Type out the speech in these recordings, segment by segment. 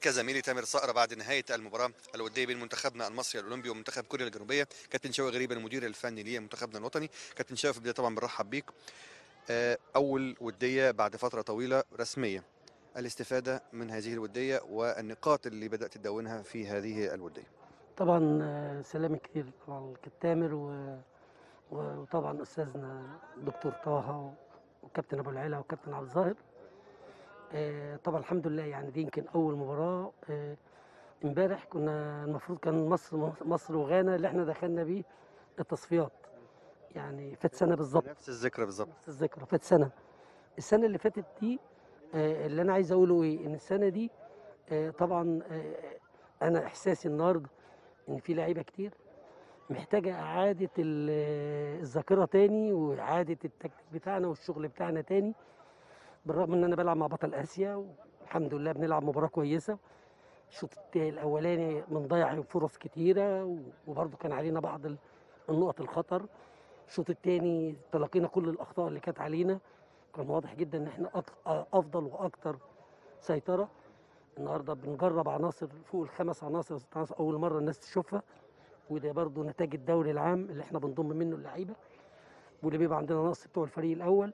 كزميلي تامر صقر بعد نهايه المباراه الوديه بين منتخبنا المصري الاولمبي ومنتخب كوريا الجنوبيه كابتن شوقي غريب المدير الفني لمنتخبنا الوطني كابتن شوقي في البدايه طبعا بنرحب بيك آه، اول وديه بعد فتره طويله رسميه الاستفاده من هذه الوديه والنقاط اللي بدات تدونها في هذه الوديه طبعا آه، سلام كتير طبعا كابتن تامر و- و- وطبعا استاذنا دكتور طه وكابتن ابو العلا وكابتن عبد الظاهر آه، طبعا الحمد لله يعني دي يمكن اول مباراه آه، امبارح كنا المفروض كان مصر مصر وغانا اللي احنا دخلنا بيه التصفيات يعني فات سنه بالظبط نفس الذكرى بالظبط نفس الذكرى فات سنه السنه اللي فاتت دي آه، اللي انا عايز اقوله ايه ان السنه دي آه، طبعا آه، انا احساسي النهارده ان في لعيبه كتير محتاجه اعاده ال- الذاكره تاني واعاده التكتيك بتاعنا والشغل بتاعنا تاني بالرغم ان انا بلعب مع بطل اسيا والحمد لله بنلعب مباراه كويسه الشوط الاولاني بنضيع فرص كتيره وبرضه كان علينا بعض ال- النقط الخطر الشوط الثاني تلقينا كل الاخطاء اللي كانت علينا كان واضح جدا ان احنا أك- افضل واكتر سيطره النهارده بنجرب عناصر فوق الخمس عناصر ست عناصر اول مره الناس تشوفها وده برضو نتاج الدوري العام اللي احنا بنضم منه اللعيبه واللي بيبقى عندنا نقص بتوع الفريق الاول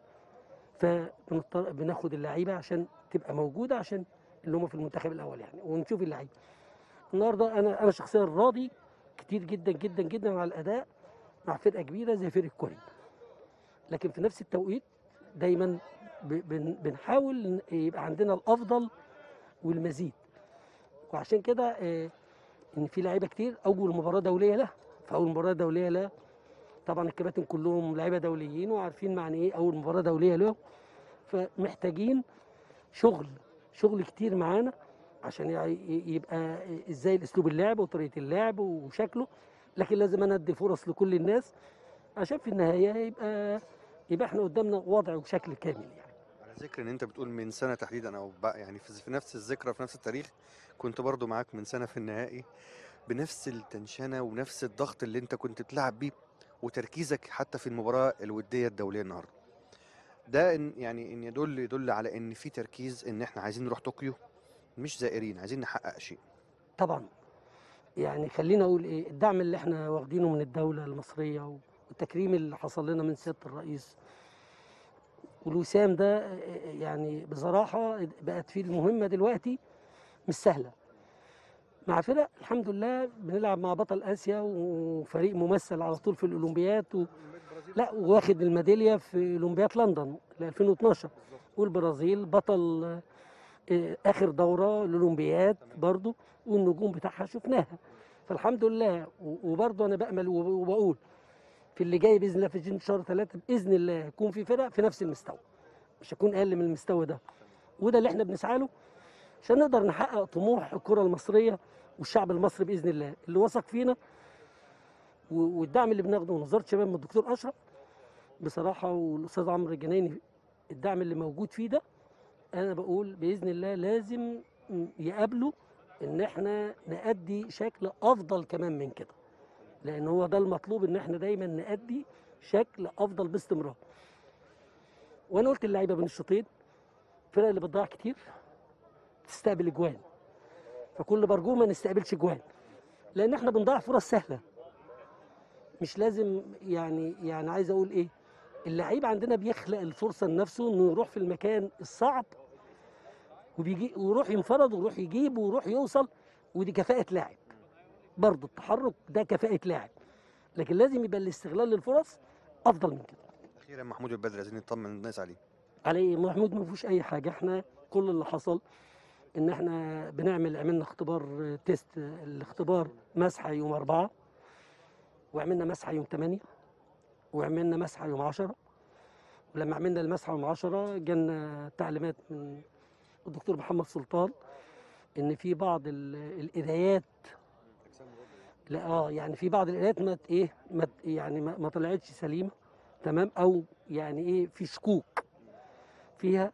فبنضطر بناخد اللعيبه عشان تبقى موجوده عشان اللي هم في المنتخب الاول يعني ونشوف اللعيبه النهارده انا انا شخصيا راضي كتير جدا جدا جدا على الاداء مع فرقه كبيره زي فرقه كوريا لكن في نفس التوقيت دايما ب- بن- بنحاول إن يبقى عندنا الافضل والمزيد وعشان كده آه، ان في لعيبه كتير اول مباراه دوليه لها فاول مباراه دوليه لها طبعا الكباتن كلهم لعيبه دوليين وعارفين معنى ايه اول مباراه دوليه لهم فمحتاجين شغل شغل كتير معانا عشان يع- ي- يبقى ازاي الاسلوب اللعب وطريقه اللعب وشكله لكن لازم انا ادي فرص لكل الناس عشان في النهايه يبقى يبقى احنا قدامنا وضع وشكل كامل يعني على ذكر ان انت بتقول من سنه تحديدا او بقى يعني في في نفس الذكرى في نفس التاريخ كنت برضو معاك من سنه في النهائي بنفس التنشنه ونفس الضغط اللي انت كنت بتلعب بيه وتركيزك حتى في المباراه الوديه الدوليه النهارده ده إن يعني ان يدل يدل على ان في تركيز ان احنا عايزين نروح طوكيو مش زائرين عايزين نحقق شيء طبعا يعني خلينا اقول ايه الدعم اللي احنا واخدينه من الدوله المصريه والتكريم اللي حصل لنا من سياده الرئيس والوسام ده يعني بصراحه بقت فيه المهمه دلوقتي مش سهله مع فرق الحمد لله بنلعب مع بطل اسيا وفريق ممثل على طول في الاولمبيات و... لا واخد الميداليه في اولمبياد لندن ل 2012 والبرازيل بطل آه، اخر دوره الاولمبياد برضو والنجوم بتاعها شفناها فالحمد لله و- وبرضو انا بامل وب- وبقول في اللي جاي باذن الله في جن شهر ثلاثه باذن الله يكون في فرق في نفس المستوى مش هكون اقل من المستوى ده وده اللي احنا بنسعى له عشان نقدر نحقق طموح الكره المصريه والشعب المصري باذن الله اللي وثق فينا و- والدعم اللي بناخده من وزاره الشباب من الدكتور اشرف بصراحه والاستاذ عمرو الجنايني الدعم اللي موجود فيه ده انا بقول باذن الله لازم يقابلوا ان احنا نأدي شكل افضل كمان من كده لان هو ده المطلوب ان احنا دايما نأدي شكل افضل باستمرار وانا قلت اللعيبه بين الشوطين الفرق اللي بتضيع كتير تستقبل اجوان فكل برجوه ما نستقبلش اجوان لان احنا بنضيع فرص سهله مش لازم يعني يعني عايز اقول ايه اللعيب عندنا بيخلق الفرصه لنفسه انه يروح في المكان الصعب وبيجي ويروح ينفرد ويروح يجيب ويروح يوصل ودي كفاءه لاعب برضه التحرك ده كفاءه لاعب لكن لازم يبقى الاستغلال للفرص افضل من كده اخيرا محمود البدري عايزين نطمن الناس عليه علي محمود ما فيهوش اي حاجه احنا كل اللي حصل ان احنا بنعمل عملنا اختبار آه، تيست آه، الاختبار مسحه يوم أربعة وعملنا مسحه يوم ثمانية وعملنا مسحه يوم عشرة ولما عملنا المسحه يوم عشرة جالنا تعليمات من الدكتور محمد سلطان ان في بعض ال- القرايات لا اه يعني في بعض القرايات ما ت- ايه ما ت- يعني ما ما طلعتش سليمه تمام او يعني ايه في شكوك فيها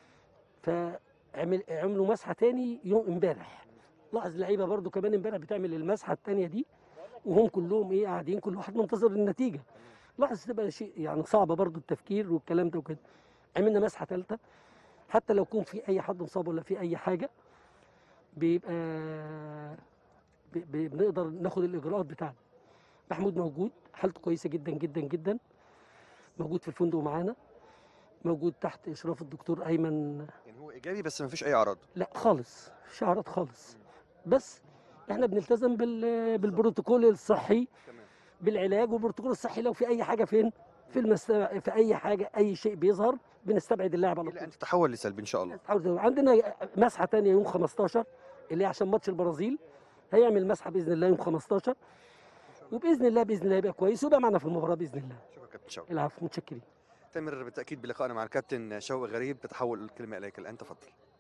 فعمل عملوا مسحه تاني يوم امبارح لاحظ اللعيبه برضو كمان امبارح بتعمل المسحه التانيه دي وهم كلهم ايه قاعدين كل واحد منتظر النتيجه لاحظ تبقى شيء يعني صعبه برضو التفكير والكلام ده وكده عملنا مسحه ثالثه حتى لو يكون في اي حد مصاب ولا في اي حاجه بيبقى ب- ب- بنقدر ناخد الاجراءات بتاعنا محمود موجود حالته كويسه جدا جدا جدا موجود في الفندق معانا موجود تحت اشراف الدكتور ايمن يعني هو ايجابي بس ما فيش اي اعراض لا خالص مفيش اعراض خالص بس احنا بنلتزم بال بالبروتوكول الصحي تمام بالعلاج والبروتوكول الصحي لو في اي حاجه فين في المست... في اي حاجه اي شيء بيظهر بنستبعد اللاعب على الى طول ان تتحول لسلبي ان شاء الله عاوز- عندنا مسحه تانية يوم 15 اللي هي عشان ماتش البرازيل هيعمل مسحه باذن الله يوم 15 وباذن الله باذن الله يبقى كويس ويبقى معنا في المباراه باذن الله شكرا كابتن شوقي العفو متشكرين تامر بالتاكيد بلقائنا مع الكابتن شوقي غريب تتحول الكلمه اليك الان تفضل